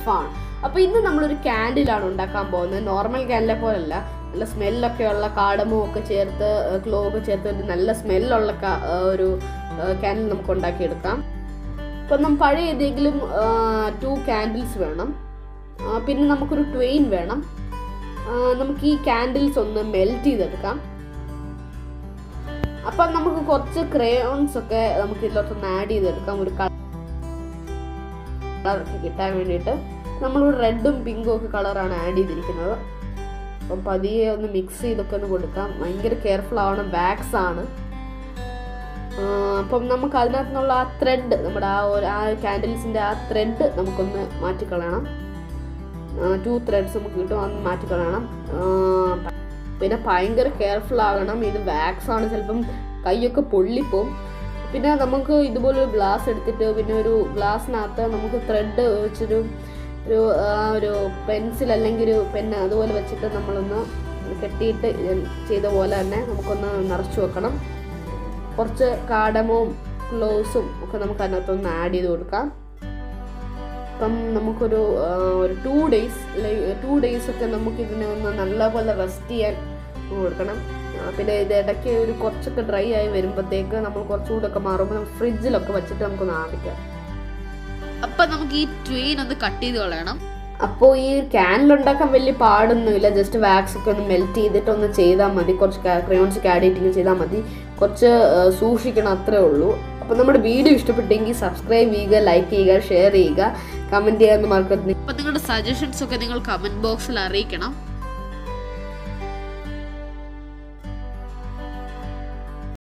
ഷെഫാണ് അപ്പോൾ ഇന്ന് നമ്മളൊരു ക്യാൻഡിലാണ് ഉണ്ടാക്കാൻ പോകുന്നത് നോർമൽ ക്യാൻഡിലെ പോലല്ല നല്ല സ്മെല്ലൊക്കെ ഉള്ള കാടമും ഒക്കെ ചേർത്ത് ക്ലോ ഒക്കെ ചേർത്ത് ഒരു നല്ല സ്മെല്ലുള്ള ഒരു ക്യാൻഡിൽ നമുക്ക് ഉണ്ടാക്കിയെടുക്കാം അപ്പം നമ്മൾ പഴയ ഏതെങ്കിലും ടു ക്യാൻഡിൽസ് വേണം ആ, പിന്നെ നമുക്കൊരു ട്വെയിൻ വേണം ആ, നമുക്ക് ഈ ക്യാൻഡിൽസ് ഒന്ന് മെൽറ്റ് ചെയ്തെടുക്കാം അപ്പം നമുക്ക് കുറച്ച് ക്രയോൺസ് ഒക്കെ നമുക്ക് ഇതിലോട്ടൊന്ന് ആഡ് ചെയ്തെടുക്കാം ഒരു കളറൊക്കെ കിട്ടാൻ വേണ്ടിയിട്ട് നമ്മളൊരു റെഡും പിങ്കും ഒക്കെ കളറാണ് ആഡ് ചെയ്തിരിക്കുന്നത് അപ്പം പതിയെ ഒന്ന് മിക്സ് ചെയ്തൊക്കെ ഒന്ന് കൊടുക്കാം ഭയങ്കര കെയർഫുൾ ആവണം വാക്സ് ആണ് ആ, അപ്പം നമുക്ക് അതിനകത്ത് നിന്നുള്ള ആ ത്രെഡ് നമ്മുടെ ആ ഒരു ആ ക്യാൻഡിൽസിൻ്റെ ആ ത്രെഡ് നമുക്കൊന്ന് മാറ്റിക്കളയണം ടു ത്രെഡ്സ് നമുക്ക് കിട്ടും അത് മാറ്റിക്കളയണം ആ, പിന്നെ ഭയങ്കര കെയർഫുൾ ആകണം ഇത് വാക്സ് ആണ് ചിലപ്പം കൈയൊക്കെ പൊള്ളിപ്പോവും പിന്നെ നമുക്ക് ഇതുപോലെ ഒരു ഗ്ലാസ് എടുത്തിട്ട് പിന്നെ ഒരു ഗ്ലാസ്സിനകത്ത് നമുക്ക് ത്രെഡ് വെച്ചൊരു ഒരു ആ, ഒരു പെൻസിൽ അല്ലെങ്കിൽ ഒരു പെന്ന് അതുപോലെ വെച്ചിട്ട് നമ്മളൊന്ന് കെട്ടിയിട്ട് ചെയ്ത പോലെ തന്നെ നമുക്കൊന്ന് നിറച്ച് വെക്കണം കുറച്ച് കാടമവും ക്ലോസും ഒക്കെ നമുക്ക് അതിനകത്തൊന്ന് ആഡ് ചെയ്ത് കൊടുക്കാം അപ്പം നമുക്കൊരു ആ, ഒരു ടു ഡേയ്സ് ടു ഡേയ്സ് ഒക്കെ നമുക്ക് ഇതിനെ ഒന്ന് നല്ലപോലെ റെസ്റ്റ് ചെയ്യാൻ കൊടുക്കണം ആ, പിന്നെ ഇത് ഇടയ്ക്ക് ഒരു കുറച്ചൊക്കെ ഡ്രൈ ആയി വരുമ്പോഴത്തേക്ക് നമ്മൾ കുറച്ചുകൂടെ ഒക്കെ മാറുമ്പോൾ ഫ്രിഡ്ജിലൊക്കെ വെച്ചിട്ട് നമുക്കൊന്ന് ആവിക്കാം അപ്പം നമുക്ക് ഈ ട്വെയിൻ ഒന്ന് കട്ട് ചെയ്ത് കളയണം അപ്പോൾ ഈ ക്യാനിൽ ഉണ്ടാക്കാൻ വലിയ പാടൊന്നുമില്ല ജസ്റ്റ് വാക്സ് ഒക്കെ ഒന്ന് മെൽറ്റ് ചെയ്തിട്ട് ഒന്ന് ചെയ്താൽ മതി കുറച്ച് ക്രയോൺസ് ഒക്കെ ആഡ് ചെയ്തിട്ട് ചെയ്താൽ മതി കുറച്ച് ആ, സൂക്ഷിക്കണം അത്രേ ഉള്ളൂ അപ്പോൾ നമ്മുടെ വീഡിയോ ഇഷ്ടപ്പെട്ടെങ്കിൽ സബ്സ്ക്രൈബ് ചെയ്യുക ലൈക്ക് ചെയ്യുക ഷെയർ ചെയ്യുക കമൻറ്റ് ചെയ്യാൻ മറക്കരുത് അപ്പോൾ നിങ്ങളുടെ സജഷൻസ് ഒക്കെ നിങ്ങൾ കമൻറ്റ് ബോക്സിൽ അറിയിക്കണം